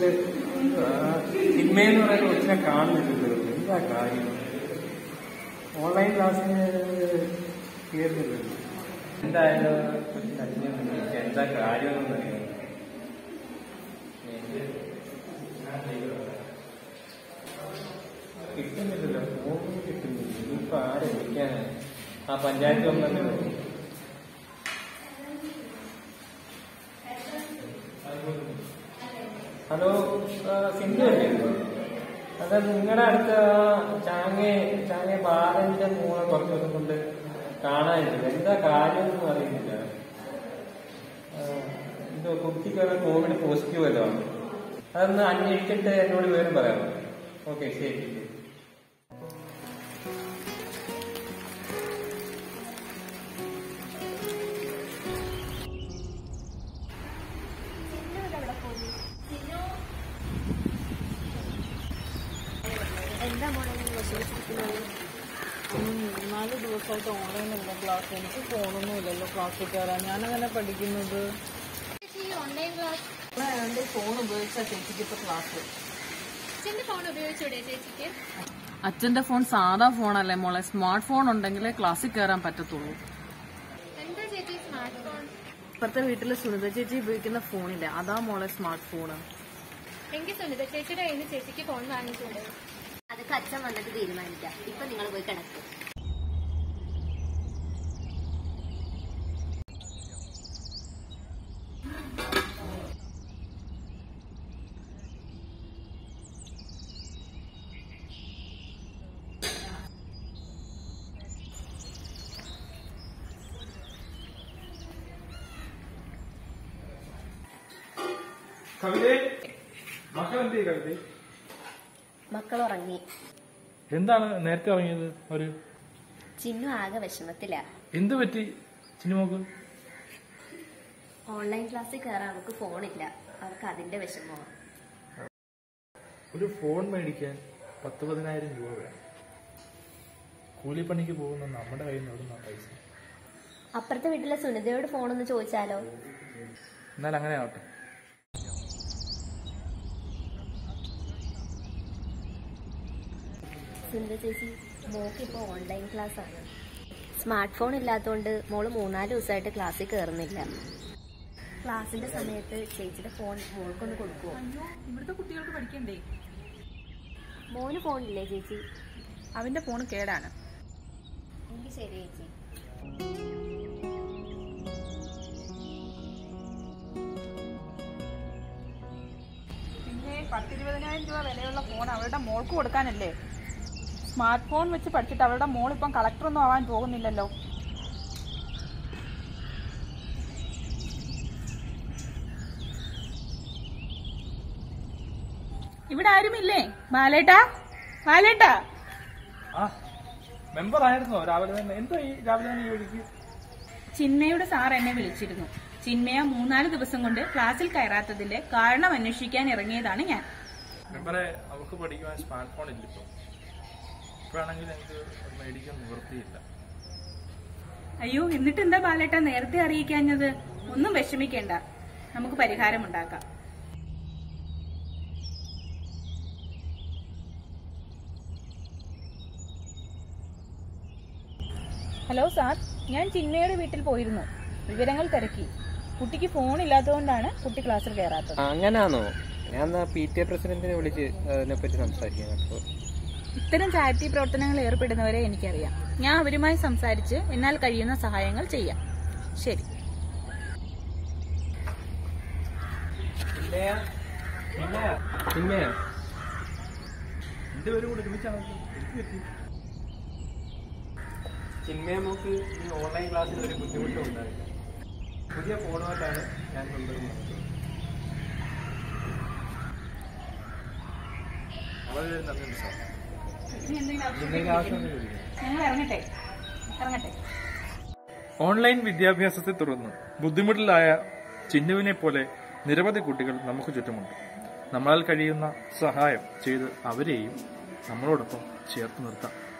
വീട്ടില് സിനിമയെന്ന് പറയുന്ന കൊച്ചിനെ കാണുന്നില്ലല്ലോ എന്താ കാര്യം ഓൺലൈൻ ക്ലാസ്സിന് കേറുന്നില്ലല്ലോ എന്തായാലും കൊച്ചിന് അച്ഛനെ വിളിക്കാം എന്താ കാര്യമെന്ന് അറിയാം കിട്ടുന്നില്ലല്ലോ ഫോൺ കിട്ടുന്നില്ല ഇനിയിപ്പോ ആരെ വിളിക്കാനാ ആ പഞ്ചായത്ത് വന്നല്ലോ ഹലോ ആ, സിന്ധു അല്ലേ അത് നിങ്ങളുടെ അടുത്ത് ആ ചാങ്ങെ ചാങ്ങെ ബാലന്റെ മോളെ കുറച്ച് ദിവസം കൊണ്ട് കാണാനില്ല എന്താ കാര്യമൊന്നും അറിയുന്നില്ല ആ, എന്തോ കുട്ടിക്ക് കോവിഡ് പോസിറ്റീവ് വല്ലോ അതൊന്ന് അന്വേഷിച്ചിട്ട് എന്നോട് വിവരം പറയാമോ ഓക്കെ ശരി ശരി എന്താ മോളെ നീ വിഷമിച്ചിരിക്കുന്നത് നാല് ദിവസമായിട്ട് ഓൺലൈനല്ല ക്ലാസ് എനിക്ക് ഫോണൊന്നും ഇല്ലല്ലോ ക്ലാസ്സിൽ കയറാൻ ഞാനങ്ങനെ പഠിക്കുന്നത് ചേച്ചി ഓൺലൈൻ ക്ലാസ് എന്റെ ഫോൺ ഉപയോഗിച്ചാ ചേച്ചിക്ക് ഇപ്പൊ ക്ലാസ് അച്ഛന്റെ ഫോൺ ഉപയോഗിച്ചൂടെ ചേച്ചിക്ക് അച്ഛന്റെ ഫോൺ സാധാ ഫോണല്ലേ മോളെ സ്മാർട്ട് ഫോൺ ഉണ്ടെങ്കിലേ ക്ലാസ്സിൽ കയറാൻ പറ്റത്തുള്ളൂ എന്താ ചേച്ചി സ്മാർട്ട് ഫോൺ ഇപ്പഴത്തെ വീട്ടില് സുനിത ചേച്ചി ഉപയോഗിക്കുന്ന ഫോണില്ലേ അതാ മോളെ സ്മാർട്ട് ഫോണ് എങ്കിൽ സുനിത ചേച്ചിയുടെ കയ്യിൽ നിന്ന് ചേച്ചിക്ക് ഫോൺ വാങ്ങിച്ചൂടെ അതൊക്കെ അച്ഛൻ വന്നിട്ട് തീരുമാനിക്കാം ഇപ്പൊ നിങ്ങൾ പോയി കിടക്കും കവിതേ മക്കൾ എന്ത് ചെയ്യും കവിതേ മക്കൾ ഉറങ്ങി എന്താണ് നേരത്തെ ഇറങ്ങിയത് ഒരു ചിന്നു ആകെ വിഷമത്തില എന്ത് പറ്റി സിനിമക്ക് ഓൺലൈൻ ക്ലാസ്സിൽ കയറാൻ അവർക്ക് ഫോണില്ല അവർക്ക് അതിന്റെ വിഷമമാണ് ഒരു ഫോൺ മേടിക്കാൻ പത്ത് പതിനായിരം രൂപ വേണം കൂലിപ്പണിക്ക് പോകുന്ന നമ്മുടെ കയ്യിൽ നിന്ന് എവിടുന്ന പൈസ അപ്പുറത്തെ വീട്ടിലെ സുനിതയോട് ഫോണൊന്ന് ചോദിച്ചാലോ എന്നാൽ അങ്ങനെ ആവട്ടെ സുനിത ചേച്ചി മോക്ക് ഇപ്പോൾ ഓൺലൈൻ ക്ലാസ് ആണ് സ്മാർട്ട് ഫോൺ ഇല്ലാത്തതുകൊണ്ട് മോള് മൂന്നാല് ദിവസമായിട്ട് ക്ലാസ്സിൽ കയറുന്നില്ല ക്ലാസ്സിന്റെ സമയത്ത് ചേച്ചിയുടെ ഫോൺ മോൾക്കൊന്ന് കൊടുക്കുമോ ഇവിടുത്തെ കുട്ടികൾക്ക് പഠിക്കണ്ടേ മോന് ഫോണില്ലേ ചേച്ചി അവന്റെ ഫോൺ കേടാണ് എങ്കിൽ ശരി ചേച്ചി പിന്നെ പത്തിരുപതിനായിരം രൂപ വിലയുള്ള ഫോൺ അവളുടെ മോൾക്ക് കൊടുക്കാനല്ലേ സ്മാർട്ട് ഫോൺ വെച്ച് പഠിച്ചിട്ട് അവളുടെ മോൾ ഇപ്പം കളക്ടറൊന്നും ആവാൻ പോകുന്നില്ലല്ലോ ഇവിടെ ആരുമില്ലേ ബാലേട്ടാ ബാലേട്ടാ ആ മെമ്പർ ആയിരുന്നോ രാവിലെ തന്നെ എന്തോ ഈ രാവിലെ തന്നെ ഈ വഴിക്ക് ചിന്മയുടെ സാർ എന്നെ വിളിച്ചിരുന്നു ചിന്മയ മൂന്നാല് ദിവസം കൊണ്ട് ക്ലാസ്സിൽ കയറാത്തതിന്റെ കാരണം അന്വേഷിക്കാൻ ഇറങ്ങിയതാണ് ഞാൻ മെമ്പറെ അവർക്ക് പഠിക്കുവാൻ സ്മാർട്ട് ഫോൺ ഇല്ല ഇപ്പൊ ഇപ്പോഴാണെങ്കിൽ എനിക്ക് അത് മേടിക്കാൻ നിവൃത്തിയില്ല അയ്യോ എന്നിട്ട് എന്താ ബാലേട്ട നേരത്തെ അറിയിക്കാഞ്ഞത് ഒന്നും വിഷമിക്കേണ്ട നമുക്ക് പരിഹാരമുണ്ടാക്കാം ഹലോ സാർ ഞാൻ ചിന്മയുടെ വീട്ടിൽ പോയിരുന്നു വിവരങ്ങൾ തിരക്കി കുട്ടിക്ക് ഫോൺ ഇല്ലാത്തതുകൊണ്ടാണ് കുട്ടി ക്ലാസ്സിൽ കയറാത്തത് അങ്ങനാണോ ഞാൻ എന്നാ പി ടി എ പ്രസിഡന്റിനെ വിളിച്ച് അതിനെപ്പറ്റി സംസാരിക്കാം കേട്ടോ ഇത്തരം ചാരിറ്റി പ്രവർത്തനങ്ങളിൽ ഏർപ്പെടുന്നവരെ എനിക്കറിയാം ഞാൻ അവരുമായി സംസാരിച്ച് എന്നാൽ കഴിയുന്ന സഹായങ്ങൾ ചെയ്യാം ശരി ചിന്മയാ എന്റെ പേര് കൂടെ ഒരുമിച്ചാണ് എനിക്ക് പറ്റി ചിന്മയ മോക്ക് ഈ ഓൺലൈൻ ക്ലാസ്സിൽ ഒരു ബുദ്ധിമുട്ടും ഉണ്ടായില്ല പുതിയ ഫോണുമായിട്ടാണ് ഞാൻ കൊണ്ടുവരുന്നത് വളരെ നന്ദി സാർ ഇനി എന്തെങ്കിലും ആവശ്യം എന്തെങ്കിലും ആവശ്യമുണ്ടെങ്കിൽ വിളിക്കാം. ഞങ്ങൾ ഇറങ്ങട്ടെ ഇറങ്ങട്ടെ ഓൺലൈൻ വിദ്യാഭ്യാസത്തെ തുടർന്ന് ബുദ്ധിമുട്ടിലായ ചിന്നുവിനെ പോലെ നിരവധി കുട്ടികൾ നമുക്ക് ചുറ്റുമുണ്ട് നമ്മളാൽ കഴിയുന്ന സഹായം ചെയ്ത് അവരെയും നമ്മളോടൊപ്പം ചേർത്ത് നിർത്താം